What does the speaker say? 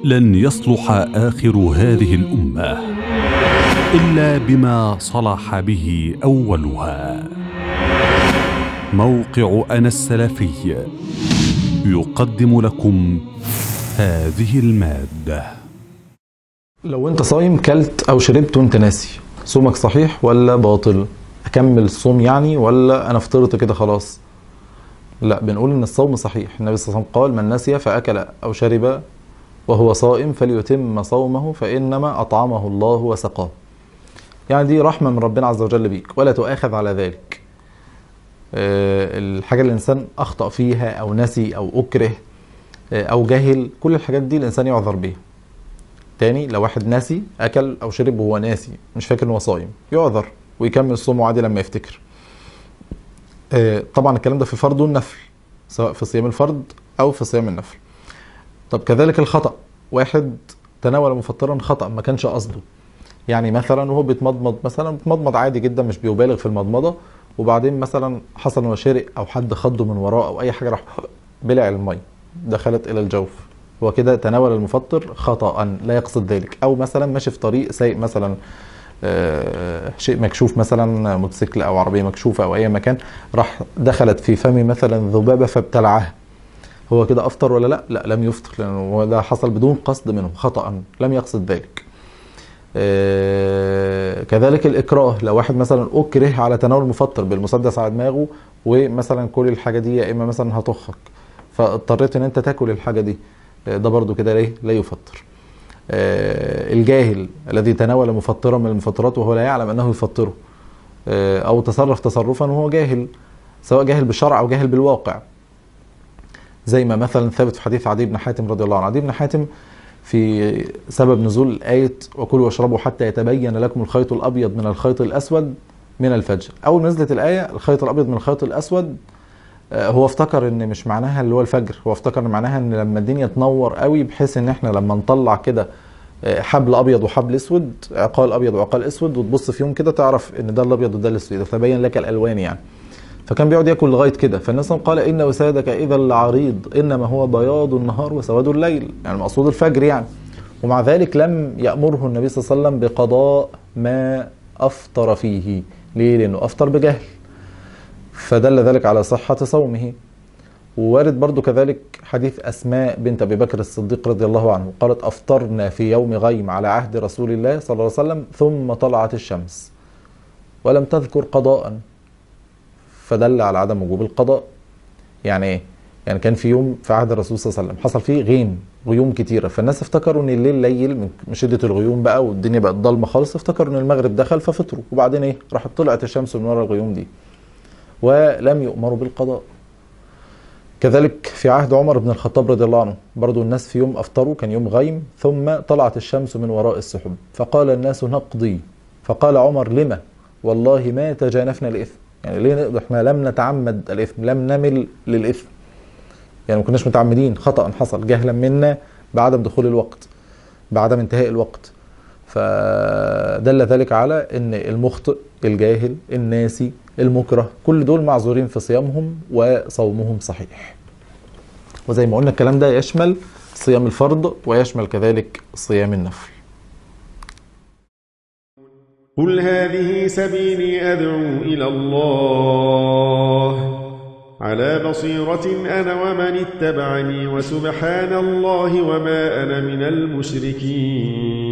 لن يصلح اخر هذه الامه الا بما صلح به اولها موقع انا السلفي يقدم لكم هذه الماده لو انت صايم كلت او شربت وانت ناسي صومك صحيح ولا باطل اكمل الصوم يعني ولا انا فطرت كده خلاص لا بنقول ان الصوم صحيح النبي صلى الله عليه وسلم قال من نسي فاكل او شرب وهو صائم فليتم صومه فانما اطعمه الله وسقاه يعني دي رحمه من ربنا عز وجل بيك ولا تؤاخذ على ذلك آه، الحاجه اللي الانسان اخطا فيها او نسي او اكره آه، او جهل كل الحاجات دي الانسان يعذر بيها تاني لو واحد ناسي اكل او شرب وهو ناسي مش فاكر ان هو صايم يعذر ويكمل صومه عادي لما يفتكر آه، طبعا الكلام ده في الفرض والنفل سواء في صيام الفرض او في صيام النفل طب كذلك الخطا واحد تناول مفطرا خطا ما كانش قصده يعني مثلا وهو بيتمضمض مثلا بيتمضمض عادي جدا مش بيبالغ في المضمضه وبعدين مثلا حصل انه شرق او حد خده من وراه او اي حاجه راح بلع المي دخلت الى الجوف هو كده تناول المفطر خطا لا يقصد ذلك او مثلا ماشي في طريق سايق مثلا آه، شيء مكشوف مثلا موتوسيكل او عربيه مكشوفه او اي مكان راح دخلت في فمي مثلا ذبابه فابتلعها هو كده افطر ولا لا؟ لا لم يفطر لانه هو ده حصل بدون قصد منه خطا لم يقصد ذلك. آه، كذلك الاكراه لو واحد مثلا اكره على تناول المفطر بالمسدس على دماغه ومثلا كل الحاجه دي يا اما مثلا هتخك فاضطريت ان انت تاكل الحاجه دي آه، ده برضو كده ليه لا يفطر آه، الجاهل الذي تناول مفطرا من المفطرات وهو لا يعلم انه يفطره آه، او تصرف تصرفا وهو جاهل سواء جاهل بالشرع او جاهل بالواقع زي ما مثلا ثابت في حديث عدي بن حاتم رضي الله عنه عدي بن حاتم في سبب نزول آية وكلوا واشربوا حتى يتبين لكم الخيط الأبيض من الخيط الأسود من الفجر أول ما نزلت الآية الخيط الأبيض من الخيط الأسود آه، هو افتكر ان مش معناها اللي هو الفجر هو افتكر ان معناها ان لما الدنيا تنور قوي بحيث ان احنا لما نطلع كده آه، حبل ابيض وحبل اسود عقال ابيض وعقال اسود وتبص فيهم كده تعرف ان ده الابيض وده الاسود تبين لك الالوان يعني فكان بيقعد ياكل لغايه كده فالناس قال ان وسادك اذا لعريض انما هو بياض النهار وسواد الليل يعني المقصود الفجر يعني ومع ذلك لم يامره النبي صلى الله عليه وسلم بقضاء ما افطر فيه ليه لانه افطر بجهل فدل ذلك على صحه صومه ووارد برضو كذلك حديث أسماء بنت أبي بكر الصديق رضي الله عنه قالت أفطرنا في يوم غيم على عهد رسول الله صلى الله عليه وسلم ثم طلعت الشمس ولم تذكر قضاء فدل على عدم وجوب القضاء يعني ايه يعني كان في يوم في عهد الرسول صلى الله عليه وسلم حصل فيه غيم غيوم كتيره فالناس افتكروا ان الليل ليل من من شده الغيوم بقى والدنيا بقت ضلمه خالص افتكروا ان المغرب دخل ففطروا وبعدين ايه راحت طلعت الشمس من ورا الغيوم دي ولم يؤمروا بالقضاء كذلك في عهد عمر بن الخطاب رضي الله عنه برضو الناس في يوم أفطروا كان يوم غيم ثم طلعت الشمس من وراء السحب فقال الناس نقضي فقال عمر لما والله ما تجانفنا الإثم يعني ليه نقضي احنا لم نتعمد الإثم لم نمل للإثم يعني ما كناش متعمدين خطأ حصل جهلا منا بعدم دخول الوقت بعدم انتهاء الوقت فدل ذلك على ان المخطئ الجاهل الناسي المكره كل دول معذورين في صيامهم وصومهم صحيح وزي ما قلنا الكلام ده يشمل صيام الفرض ويشمل كذلك صيام النفل قل هذه سبيلي أدعو إلى الله على بصيرة أنا ومن اتبعني وسبحان الله وما أنا من المشركين